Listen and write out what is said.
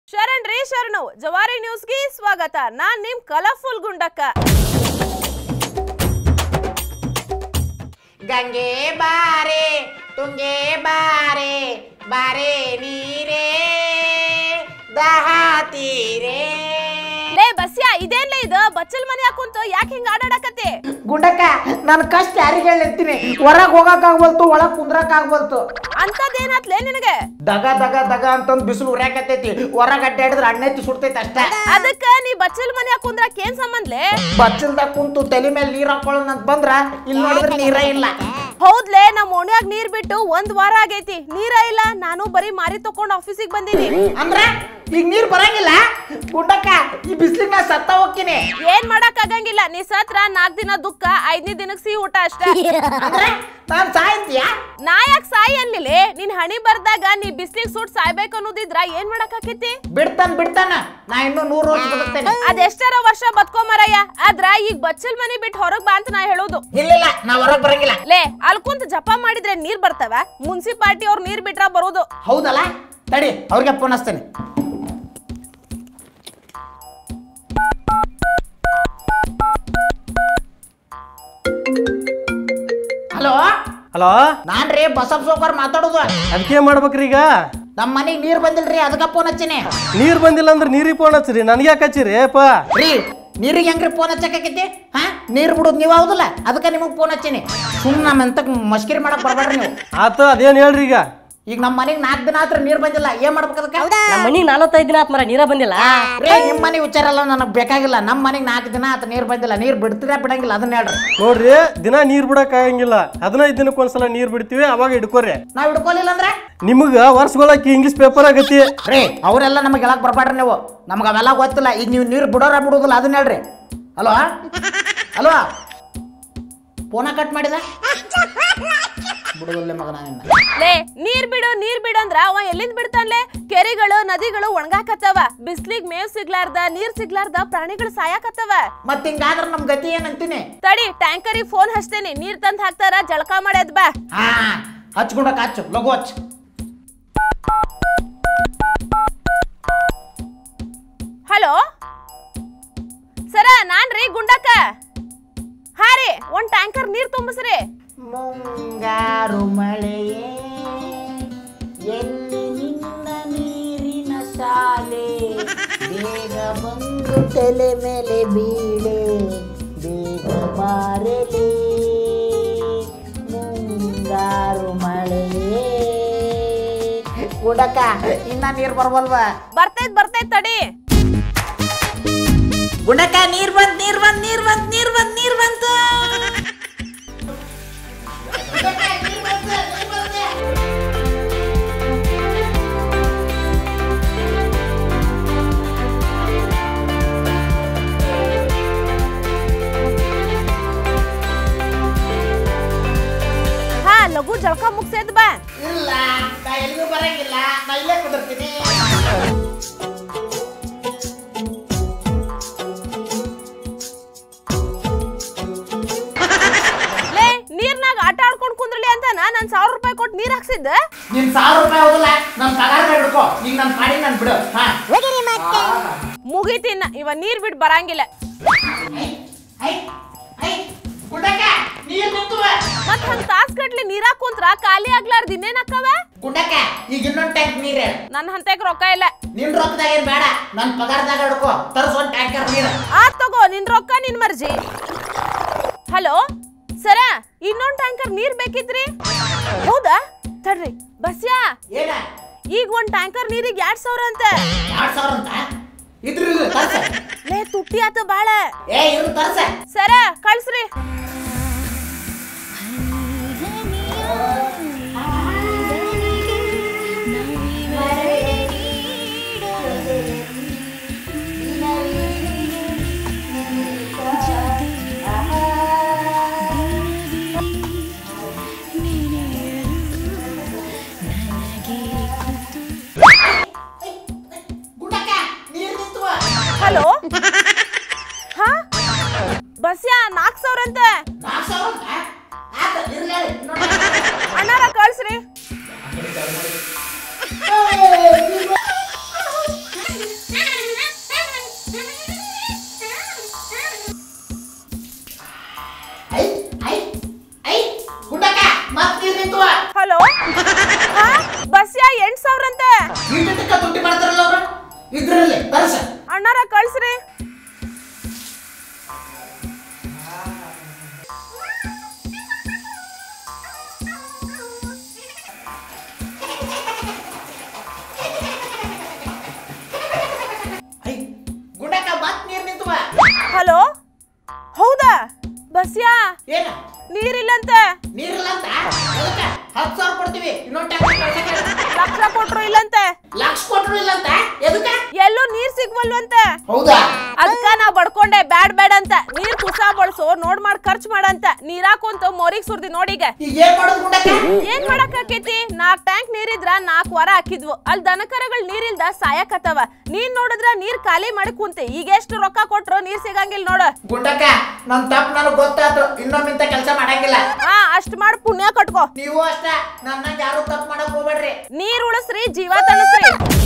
ಶರಣ್ ರೀ ಶರಣು ಜವಾರಿ ನ್ಯೂಸ್ಗೆ ಸ್ವಾಗತ ನಾನ್ ನಿಮ್ ಕಲರ್ಫುಲ್ ಗುಂಡಕ್ಕ ಗಂಗೆ ಬಾರೆ ತುಂಗೆ ಬಾರೆ ಬಾರೆ ನೀರೇ ದಹ ತೀರೆ ಲೇ ಬಸ್ಯಾ ಇದೇನ್ಲೇ ಇದು ಬಚ್ಚಲ್ ಮನೆ ಹಾಕುಂತ ಯಾಕೆ ಹಿಂಗ ಆಡಾಡಕತ್ತಿ ಗುಂಡಕ್ಕ ನನ್ನ ಕಷ್ಟ ಯಾರಿಗೆ ಹೇಳಿರ್ತೀನಿ ಹೊರಗೆ ಹೋಗಕ್ಕಾಗ್ಬಲ್ತು ಒಳಗೆ ಕುಂದ್ರಕ್ಕಾಗ್ಬಲ್ತು ಅಂತದೇನಾತ್ಲೇ ನಿನಗೆ ದಗ ದಗ ದಗ ಅಂತಂದ್ ಬಿಸಿಲು ಉರ್ಯಾಕತ್ತೈತಿ ಹೊರಗೆ ಅಡ್ಡಾಡಿದ್ರೆ ಅಣ್ಣೆತ್ತಿ ಸುಡ್ತೈತಿ ಅಷ್ಟೇ ಅದಕ್ಕ ನೀ ಬಚ್ಚಲ್ ಮನೆ ಹಾಕುಂದ್ರಕ್ ಏನ್ ಸಂಬಂಧ್ಲೇ ಬಚ್ಚಲ್ದಾಗ ಕುಂತು ತಲೆ ಮೇಲೆ ನೀರ್ ಹಾಕೊಳ್ಳೋಣ ಅಂತ ಬಂದ್ರ ಇಲ್ಲಿ ನೋಡಿದ್ರೆ ನೀರೇ ಇಲ್ಲ ಹೌದ್ಲೇ ನಮ್ ಓಣ್ಯಾಗ ನೀರ್ ಬಿಟ್ಟು ಒಂದ್ ವಾರ ಆಗೈತಿ ನೀರ ಇಲ್ಲ ನಾನು ಬರೀ ಮಾರಿ ತಕೊಂಡ್ ಆಫೀಸಿಗೆ ಬಂದೀನಿ ಅಂದ್ರ ಈಗ ನೀರ್ ಬರಂಗಿಲ್ಲ ಗುಂಡಕ್ಕ ಈ ಬಿಸಿಲಿಗೆ ನಾ ಸತ್ತ ಹೋಗ್ತೀನಿ ಏನ್ ಮಾಡಕ್ ಆಗಂಗಿಲ್ಲ ನೀ ಸತ್ರ ನಾಲ್ಕ್ ದಿನ ದುಃಖ ಐದನೇ ದಿನಕ್ ಸಿಹಿ ಊಟ ಅಷ್ಟೇ ಅಂದ್ರೆ ನಾನ್ ಸಾಯ್ತೀಯಾ ನಾ ಯಾಕ್ ಸಾಯಿ ಅನ್ಲಿಲೆ ನಿನ್ ಹಣಿ ಬರ್ದಾಗ ನೀ ಬಿಸ್ಲಿಗ್ ಸುಟ್ ಸಾಯ್ಬೇಕು ಅನ್ನೋದಿದ್ರ ಏನ್ ಮಾಡಕ್ ಆಕೈತಿ ಬಿಡ್ತಾನ ಬಿಡ್ತಾನ ನಾ ಇನ್ನೂ ನೂರು ವರ್ಷ ಬದುಕ್ತೇನೆ ಅದೆಷ್ಟರ ವರ್ಷ ಬದ್ಕೋ ಮರಯ್ಯ ಆದ್ರ ಈಗ ಬಚ್ಚಲ್ ಮನಿ ಬಿಟ್ಟು ಹೊರಗ್ ಬಾ ಅಂತ ನಾ ಹೇಳೋದು ಇಲ್ಲಿಲ್ಲ ನಾ ಹೊರಗ್ ಬರಂಗಿಲ್ಲ ಲೇ ಅಲ್ಲಿ ಕುಂತ ಜಪ ಮಾಡಿದ್ರೆ ನೀರ್ ಬರ್ತವ ಮುನ್ಸಿಪಾಲ್ಟಿ ಅವ್ರ ನೀರ್ ಬಿಟ್ರ ಬರೋದು ಹೌದಲ್ಲ ತಡಿ ಅವ್ರಿಗೆ ಫೋನ್ ಹಚ್ತೇನೆ ಹಲೋ ಹಲೋ ನಾನ್ ರೀ ಬಸಪ್ಪ ಸೋಕರ್ ಮಾತಾಡೋದು ಅದಕ್ಕೆ ಮಾಡ್ಬೇಕ್ರಿ ಈಗ ನಮ್ಮ ಮನೆಗೆ ನೀರ್ ಬಂದಿಲ್ರಿ ಅದಕ್ಕ ಫೋನ್ ಹಚ್ಚಿನಿ ನೀರ್ ಬಂದಿಲ್ಲ ಅಂದ್ರೆ ನೀರಿಗೆ ಫೋನ್ ಹಚ್ಚಿರಿ ನನ್ಗೆ ಯಾಕೆ ಹಚ್ಚಿರಿ ಅಪ್ಪ ರೀ ನೀರಿಗೆ ಹೆಂಗ್ರಿ ಫೋನ್ ಹಚ್ಚಕೈತಿ ಹಾ ನೀರ್ ಬಿಡೋದು ನೀವು ಹೌದಲ್ಲ ಅದಕ್ಕೆ ನಿಮಗೆ ಫೋನ್ ಹಚ್ಚಿನಿ ಸುಮ್ಮನೆ ನಮ್ಮ ಎಂತಕ್ ಮಸ್ಕಿರಿ ಮಾಡಕ್ ಬರ್ಬೇಡ್ರಿ ನೀವು ಆತ ಅದೇನ್ ಹೇಳ್ರಿ ಈಗ ಈಗ ನಮ್ಮ ಮನೆಗೆ ನಾಲ್ಕು ದಿನ ಆತ್ರ ನೀರ್ ಬಂದಿಲ್ಲ ಏನ್ ಮಾಡ್ಬೇಕು ಅದಕ್ಕೆ ನಮ್ಮ ಮನಿಗ್ ನಲವತ್ತೈದು ದಿನ ಆತ್ ಮರ ನೀರ ಬಂದಿಲ್ಲ ರೀ ನಿಮ್ಮ ಮನೆ ವಿಚಾರ ಎಲ್ಲ ನನಗೆ ಬೇಕಾಗಿಲ್ಲ ನಮ್ಮ ಮನೆಗೆ ನಾಲ್ಕು ದಿನ ಆತ ನೀರು ಬಂದಿಲ್ಲ ನೀರು ಬಿಡ್ತೀರಾ ಬಿಡಂಗಿಲ್ಲ ಅದನ್ನ ಹೇಳ್ರಿ ನೋಡ್ರಿ ದಿನ ನೀರ್ ಬಿಡಕ್ ಆಗಂಗಿಲ್ಲ ಹದಿನೈದು ದಿನಕ್ಕೆ ಒಂದ್ಸಲ ನೀರ್ ಬಿಡ್ತೀವಿ ಅವಾಗ ಹಿಡ್ಕೋರಿ ನಾವು ಹಿಡ್ಕೊಲಿಲ್ಲ ಅಂದ್ರೆ ನಿಮ್ಗ ವರ್ಷಗೊಳಕ್ಕೆ ಇಂಗ್ಲಿಷ್ ಪೇಪರ್ ಆಗತಿ ರೀ ಅವರೆಲ್ಲ ನಮಗೆ ಹೇಳಕ್ ಬರ್ಬೇಡ್ರಿ ನೀವು ನಮ್ಗೆ ಅವೆಲ್ಲ ಗೊತ್ತಿಲ್ಲ ಈಗ ನೀವು ನೀರು ಬಿಡೋರ ಬಿಡೋದಿಲ್ಲ ಅದನ್ನ ಹೇಳ್ರಿ ಹಲೋ ಹಲೋ ಫೋನ ಕಟ್ ಮಾಡಿದ ಬಿಡೋದಿಲ್ಲ ಮಗನ ನಿನ್ನ ಲೇ ನೀರ್ ಬಿಡು ನೀರ್ ಬಿಡು ಅಂದ್ರ ಅವ ಎಲ್ಲಿಂದ ಬಿಡ್ತಾನ್ಲೆ ಕೆರೆಗಳು ನದಿಗಳು ಒಣಗಾಕತ್ತವ ಬಿಸ್ಲಿಗ್ ಮೇವ್ ಸಿಗ್ಲಾರ್ದ ನೀರ್ ಸಿಗ್ಲಾರ್ದ ಪ್ರಾಣಿಗಳು ಸಾಯಾಕತ್ತವ ಮತ್ತೆ ಹಿಂಗಾದ್ರೆ ನಮ್ಮ ಗತಿ ಏನಂತೀನಿ ತಡಿ ಟ್ಯಾಂಕರಿಗೆ ಫೋನ್ ಹಚ್ತೇನಿ ನೀರ್ ತಂದ್ ಹಾಕ್ತಾರ ಜಳಕ ಮಾಡ್ಯದ್ ಬಾ ಹಾ ಹಚ್ಕೊಂಡಕ್ ಹಚ್ಚು ಲಘು ಹಚ್ಚು ಹಲೋ ಸರ ನಾನ್ ರೀ ಗುಂಡಕ್ಕ ಹಾ ರೀ ಒಂದ್ ಟ್ಯಾಂಕರ್ ನೀರ್ ತುಂಬಿಸ್ರಿ ಮುಂಗಾರು ಮಳೆಯೇ ಎಲ್ಲಿ ನಿನ್ನ ನೀರಿನ ಶಾಲೆ ಬೇಗ ಬಂದು ತಲೆ ಮೇಲೆ ಬೀಳೆ ಬೇಗ ಬಾರಲೆ ಮುಂಗಾರು ಮಳೆಯೇ ಗುಡಕ ಇನ್ನ ನೀರ್ ಬರ್ಬಲ್ವಾ ಬರ್ತೈತ್ ಬರ್ತೈತ್ ತಡಿ ಗುಡಕ ನೀರ್ ಬಂತ್ ನೀರ್ ಬಂತ್ ನೀರ್ ಬಂತ್ ನೀರ್ ಬಂತ್ ನೀರ್ ಬಂತು ಹಾ ಲಘು ಜಳಕ ಮುಗ್ಸೇದ್ ಬಾ ಇಲ್ಲ ನಾ ಎಲ್ಲಿಗೂ ಬರಂಗಿಲ್ಲ ನಾ ಇಲ್ಲೇ ಕುದಿರ್ತೀನಿ ಲೇ ನೀರ್ನಾಗ ಆಟ ಆಡ್ಕೊಂಡ್ ಕುಂದ್ರಲಿ ಅಂತ ನಾನ್ ಸಾವಿರ ರೂಪಾಯಿ ಕೊಟ್ಟು ನೀರ್ ಹಾಕ್ಸಿದ್ದ ನಿನ್ ಸಾವಿರ ರೂಪಾಯಿ ಹೋಗಲ್ಲ ನನ್ ಪಗಾರ ಹಿಡ್ಕೋ ಈಗ ನನ್ ಪಾಡಿ ನನ್ ಬಿಡು ಹಾ ಮುಗೀತಿನ್ನ ಇವ ನೀರ್ ಬಿಟ್ ಬರಂಗಿಲ್ಲ ಐ, ಐ, ಗುಡ್ಡಕ್ಕ, ನೀರ್ ನಿಂತುವ. ಮತ್ ಹಂಗ ತಾಸ್ ಗಟ್ಲೆ ನೀರ್ ಹಾಕುಂತ್ರ ಖಾಲಿ ಆಗ್ಲಾರ್ದ ಇನ್ನೇನ್ ಹಾಕವ ಗುಡ್ಡಕ್ಕ, ಈಗ ಇನ್ನೊಂದ್ ಟ್ಯಾಂಕ್ ನೀರ್ ನನ್ ಹಂತಕ್ ರೊಕ್ಕ ಇಲ್ಲ ನಿನ್ ರೊಕ್ಕದಾಗ ಏನ್ ಬೇಡ ನನ್ ಪಗಾರದಾಗ ಹಿಡ್ಕೋ ತರ್ಸ್ ಒಂದ್ ಟ್ಯಾಂಕರ್ ನೀರ್ ಆತ್ ತಗೋ ನಿನ್ ರೊಕ್ಕ ನಿನ್ ಮರ್ಜಿ ಹಲೋ ಸರ ಇನ್ನೊಂದ್ ಟ್ಯಾಂಕರ್ ನೀರ್ ಬೇಕಿತ್ರಿ ಹೌದಾ ತಡ್ರಿ ಬಸ್ಯಾ ಏನ ಈಗ ಒಂದ್ ಟ್ಯಾಂಕರ್ ನೀರಿಗೆ ಎರಡ್ ಸಾವಿರ ಅಂತ ಎರಡ್ ಸಾವಿರ ಅಂತ ಇದ್ರ ಇದು ತರ್ಸ ಲೇ ತುಟ್ಟಿ ಆತ ಬಾಳ ಏ ಇರು ತರ್ಸ ಸರ ಕಳ್ಸ್ರಿ ಗುಡ್ಡಕ್ಕ ನೀರ್ ನಿಂತುವ ಹಲೋ ಹಾ ಬಸ್ಯಾ ನಾಲ್ಕ್ ಸಾವಿರ ಅಂತ ನಾಲ್ಕ್ ಸಾವಿರ ಅಂತ ಆತ ಇರ್ಲಿ ಹೇಳಿ, ಇನ್ನೊಂದ್ ಅಣ್ಣಾರ ಕಳ್ಸ್ರಿ ತರ್ಸ ಅಣ್ಣಾರ ಕಳ್ಸ್ರಿ ಐ ಗುಂಡಕ್ಕ ಮತ್ ನೀರ್ ನಿಂತು ಬಾ ಹಲೋ ಹೌದಾ ಬಸ್ಯಾ ಏನ ನೀರಿಲ್ಲಂತೆ ನೀರಿಲ್ಲ ಅಂತ ಎದಕ್ಕ? ಹತ್ತು ಸಾವಿರ ಕೊಡ್ತೀವಿ ಇನ್ನೊಂದು ಟ್ಯಾಂಕರ್ ಕಳ್ಸಕ್ಕೆ ಲಕ್ಷ ಕೊಟ್ರು ಇಲ್ಲಂತೆ ಲಕ್ಷ ಕೊಟ್ರು ಇಲ್ಲ ಅಂತ ಎದಕ್ಕ ಎಲ್ಲೂ ನೀರ್ ಸಿಗ್ವಲ್ವಂತೆ ಹೌದಾ ಅದಕ್ಕ ನಾ ಬಡ್ಕೊಂಡೆ ಬ್ಯಾಡ್ ಬ್ಯಾಡ್ ಅಂತ ನೀರ್ ಕುಸ ಬಳಸು ನೋಡ್ ಮಾಡ್ ಖರ್ಚ್ ಮಾಡಂತ ನೀರಾಕುಂತ ಮೋರಿಗ್ ಸುರ್ದಿ ನೋಡೀಗ ಈಗ ಏನ್ ಮಾಡೋದು ಗುಂಡಕ್ಕ ಏನ್ ಮಾಡಕ್ ಆಕೇತಿ ನಾಕ್ ಟ್ಯಾಂಕ್ ನೀರಿದ್ರ ನಾಕ್ ವಾರ ಹಾಕಿದ್ವು ಅಲ್ಲಿ ದನಕರಗಳು ನೀರಿಲ್ದ ಸಾಯಕತ್ತವ ನೀನ್ ನೋಡಿದ್ರ ನೀರ್ ಖಾಲಿ ಮಾಡಿ ಕುಂತೆ ಈಗ ಎಷ್ಟು ರೊಕ್ಕ ಕೊಟ್ರು ನೀರ್ ಸಿಗಂಗಿಲ್ಲ ನೋಡ ಗುಂಡಕ್ಕ ನನ್ ತಪ್ಪು ನನಗೆ ಗೊತ್ತಾಯ್ತು ಇನ್ನೊಮ್ಮಿಂತ ಕೆಲಸ ಮಾಡಂಗಿಲ್ಲ ಹಾ ಅಷ್ಟ್ ಮಾಡ್ ಪುಣ್ಯ ಕಟ್ಕೋ ನೀವು ಅಷ್ಟ ನನ್ನ ಯಾರು ತಪ್ಪು ಮಾಡಕ್ ಹೋಗ್ಬೇಡ್ರಿ ನೀರ್ ಉಳಿಸ್ರಿ ಜೀವ ತಣಸ್ರಿ